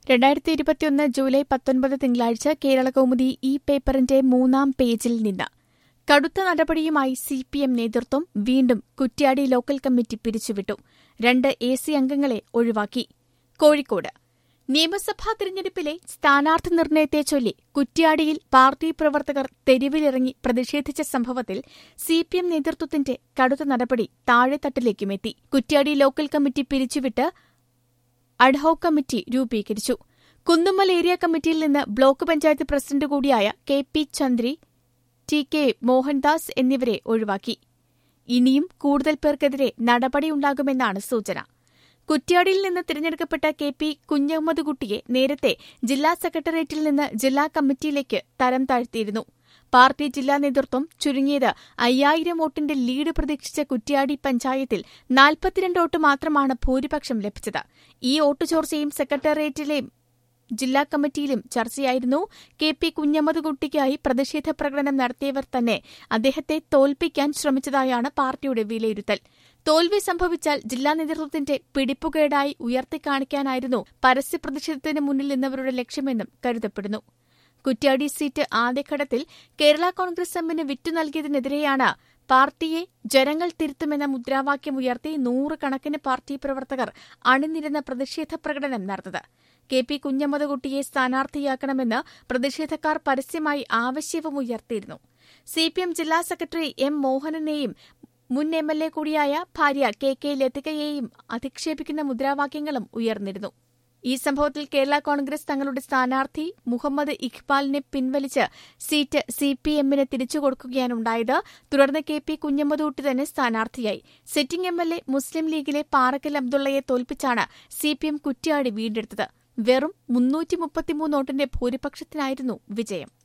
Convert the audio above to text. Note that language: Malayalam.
രണ്ടായിരത്തി ഇരുപത്തിയൊന്ന് ജൂലൈ പത്തൊൻപത് തിങ്കളാഴ്ച കേരളകൗമുദി ഈ പേപ്പറിന്റെ മൂന്നാം പേജിൽ നിന്ന് കടുത്ത നടപടിയുമായി സി പി എം നേതൃത്വം വീണ്ടും കുറ്റ്യാടി ലോക്കൽ കമ്മിറ്റി പിരിച്ചുവിട്ടു രണ്ട് എ സി അംഗങ്ങളെ ഒഴിവാക്കി കോഴിക്കോട് നിയമസഭാ തിരഞ്ഞെടുപ്പിലെ സ്ഥാനാർത്ഥി നിർണയത്തെ ചൊല്ലി കുറ്റ്യാടിയിൽ പാർട്ടി പ്രവർത്തകർ തെരുവിലിറങ്ങി പ്രതിഷേധിച്ച സംഭവത്തിൽ സി പി എം നേതൃത്വത്തിന്റെ കടുത്ത നടപടി താഴെത്തട്ടിലേക്കുമെത്തി കുറ്റ്യാടി ലോക്കൽ കമ്മിറ്റി പിരിച്ചുവിട്ട് അഡ്ഹോക് കമ്മിറ്റി രൂപീകരിച്ചു കുന്നുമ്മൽ ഏരിയ കമ്മിറ്റിയിൽ നിന്ന് ബ്ലോക്ക് പഞ്ചായത്ത് പ്രസിഡന്റ് കൂടിയായ K P Chandri T K Mohandas എന്നിവരെ ഒഴിവാക്കി ഇനിയും കൂടുതൽ പേർക്കെതിരെ നടപടിയുണ്ടാകുമെന്നാണ് സൂചന കുറ്റ്യാടിയിൽ നിന്ന് തിരഞ്ഞെടുക്കപ്പെട്ട കെ പി കുഞ്ഞഹമ്മദ്കുട്ടിയെ നേരത്തെ ജില്ലാ സെക്രട്ടേറിയറ്റിൽ നിന്ന് ജില്ലാ കമ്മിറ്റിയിലേക്ക് തരം താഴ്ത്തിയിരുന്നു പാർട്ടി ജില്ലാ നേതൃത്വം ചുരുങ്ങിയത് അയ്യായിരം വോട്ടിന്റെ ലീഡ് പ്രതീക്ഷിച്ച കുറ്റ്യാടി പഞ്ചായത്തിൽ നാൽപ്പത്തിരണ്ട് വോട്ട് മാത്രമാണ് ഭൂരിപക്ഷം ലഭിച്ചത് ഈ വോട്ട് ചോർച്ചയും സെക്രട്ടേറിയറ്റിലെ ജില്ലാ കമ്മിറ്റിയിലും ചർച്ചയായിരുന്നു കെ പി കുഞ്ഞമ്മദ്കുട്ടിക്കായി പ്രതിഷേധ പ്രകടനം നടത്തിയവർ തന്നെ അദ്ദേഹത്തെ തോൽപ്പിക്കാൻ ശ്രമിച്ചതായാണ് പാർട്ടിയുടെ വിലയിരുത്തൽ തോൽവി സംഭവിച്ചാൽ ജില്ലാ നേതൃത്വത്തിന്റെ പിടിപ്പുകേടായി ഉയർത്തിക്കാണിക്കാനായിരുന്നു പരസ്യ പ്രതിഷേധത്തിന് മുന്നിൽ നിന്നവരുടെ ലക്ഷ്യമെന്നും കരുതപ്പെടുന്നു കുറ്റ്യാടി സീറ്റ് ആദ്യഘട്ടത്തിൽ കേരള കോൺഗ്രസ് എമ്മിന് വിറ്റു നൽകിയതിനെതിരെയാണ് പാർട്ടിയെ ജനങ്ങൾ തിരുത്തുമെന്ന മുദ്രാവാക്യം ഉയർത്തി നൂറുകണക്കിന് പാർട്ടി പ്രവർത്തകർ അണിനിരുന്ന പ്രതിഷേധ പ്രകടനം നടന്നത് കെ പി കുഞ്ഞമ്മദകുട്ടിയെ സ്ഥാനാർത്ഥിയാക്കണമെന്ന് പ്രതിഷേധക്കാർ പരസ്യമായി ആവശ്യവും ഉയർത്തിയിരുന്നു സിപിഎം ജില്ലാ സെക്രട്ടറി എം മോഹനനെയും മുൻ എം എൽ എ കൂടിയായ ഭാര്യ കെ കെ ലതികയെയും അധിക്ഷേപിക്കുന്ന മുദ്രാവാക്യങ്ങളും ഉയർന്നിരുന്നു ഈ സംഭവത്തിൽ കേരള കോൺഗ്രസ് തങ്ങളുടെ സ്ഥാനാർത്ഥി മുഹമ്മദ് ഇഖ്ബാലിനെ പിൻവലിച്ച് സീറ്റ് സി പി എമ്മിന് തിരിച്ചുകൊടുക്കുകയാണുണ്ടായത് തുടർന്ന് കെ പി കുഞ്ഞമ്മദൂട്ടി തന്നെ സ്ഥാനാർത്ഥിയായി sitting M L A Muslim ലീഗിലെ പാറക്കൽ അബ്ദുള്ളയെ തോൽപ്പിച്ചാണ് സി പി എം കുറ്റ്യാടി വീണ്ടെടുത്തത് വെറും മുന്നൂറ്റി മുപ്പത്തിമൂന്ന് വോട്ടിന്റെ ഭൂരിപക്ഷത്തിനായിരുന്നു വിജയം